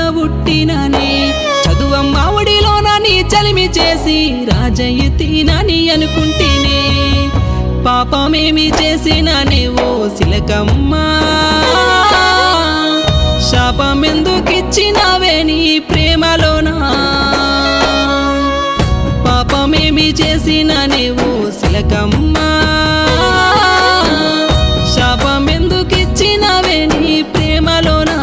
పుట్టిననే చదువమ్మ ఒడిలోన నీ చలిమి చేసి రాజయ్యతీనని అనుకుంటేనే పాపమేమి చేసిననే ఓ సిలకమ్మా శాపమెందుకిచ్చినావే నీ ప్రేమలోనా పాపమేమి చేసిననే ఓ సిలకమ్మా శాపమెందుకిచ్చినావే నీ ప్రేమలోనా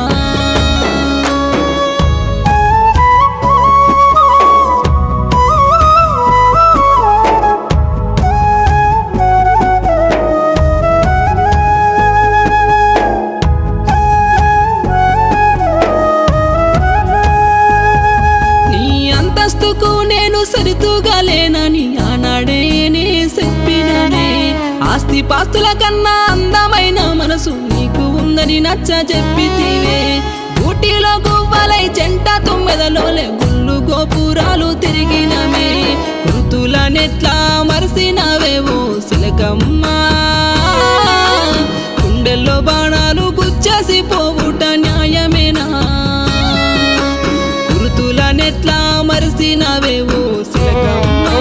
నీ అంతస్తుకు నేను సరితూగా లేనని ఆనాడే నే చెప్పిననే ఆస్తి పాస్తుల కన్నా అందమైన మనసు నీకు ఉందని నచ్చ చెప్పితివే ఊటీలో గువ్వలై జంట తొమ్మిదలోలే గుళ్ళు గోపురాలు తిరిగినమే ఋతులనెట్లా మరిసినవేవో సిలకమ్మా గుండెల్లో బాణాలు గుచ్చేసి పోవుట న్యాయమేనా గురుతులనెట్లా మరిసినవేవో సిలకమ్మా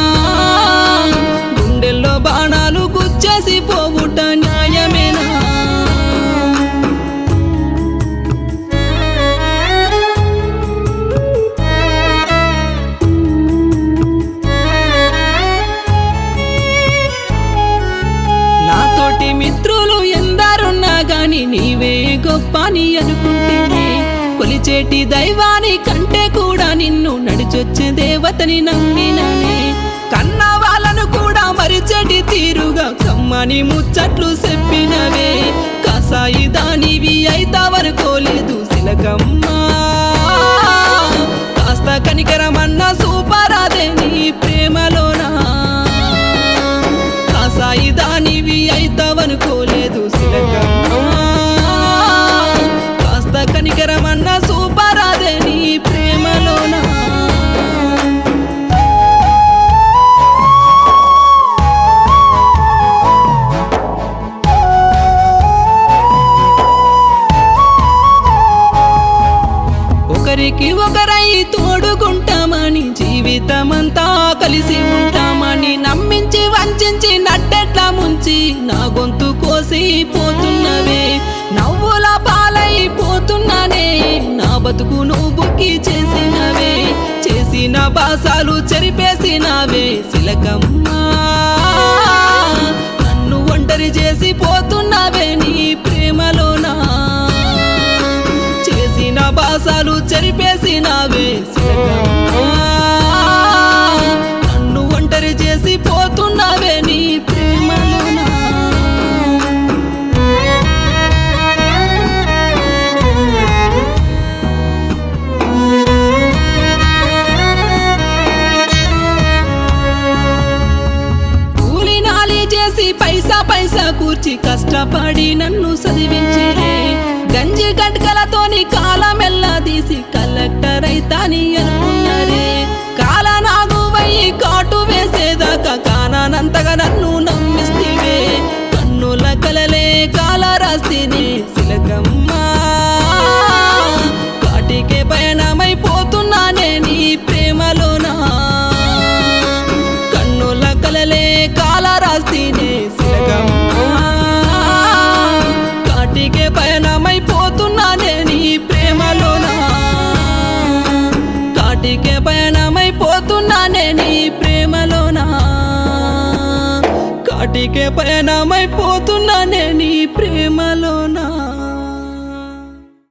గుండెల్లో బాణాలు గుచ్చేసి పోవుట న్యాయమేనా నాతోటి మిత్రులు ఎందరున్నా గాని నీవే గొప్ప అని అనుకుంటేనే కొలిచేటి దైవాని కంటే కూడా నిన్ను నడిచొచ్చే దేవతని నమ్మిననే కన్న వాళ్ళను కూడా మరిచెటి తీరుగా కమ్మని ముచ్చట్లు చెప్పినవే కసాయి దానివి అయితావనుకోలేదు సిలకమ్మా కాస్త కనికరమన్న సూపరాదే నీ ప్రేమలోనా కాసాయి దానివి అయితావనుకోలేదు సిలకమ్మా కాస్త కనికరమన్న సూపరాదే నీ ప్రేమలోనా ఒకరికి ఒకరై తోడుకుంటామని జీవితమంతా కలిసి ఉంటామని నమ్మించి వంచించి నట్టెట్లా ముంచి నా గొంతు కోసి పోతున్నవే నవ్వుల పాలై పోతున్నానే నా బతుకును బుక్కి చేసినవే చేసిన బాసాలు చెరిపేసినవే సిలకమ్మా నన్ను ఒంటరి చేసి పోతున్నావే నీ ప్రేమలోనా చేసిన బాసాలు చెరిపేసినావే సిలకమ్మా. నన్ను ఒంటరి చేసి పోతున్నావే నీ ప్రేమలోనా కూలి నాలి చేసి పైసా పైసా కూర్చి కష్టపడి నన్ను చదివించిరే గంజి గడ్కలతోని కాలమెల్లా తీసి కలెక్టర్ అయితాని అనుకున్నారే కాల నాగు వయ్యి కాటు వేసేదాకా కానానంతగా నన్ను నమ్మిస్తివే కన్నుల కలలే కాల రాస్తేనే సిలకమ్మా కాటికే పయనమైపోతున్నానే నీ ప్రేమలోనా కన్నుల కలలే కాల రాస్తేనే సిలకమ్మా కాటికే పయనమైపోతున్నానే నీ ప్రేమలోనా కాటికే పయనమైపోతున్నానే నీ ప్రేమలోనా కాటికే పయనమైపోతున్నానే నీ ప్రేమలోనా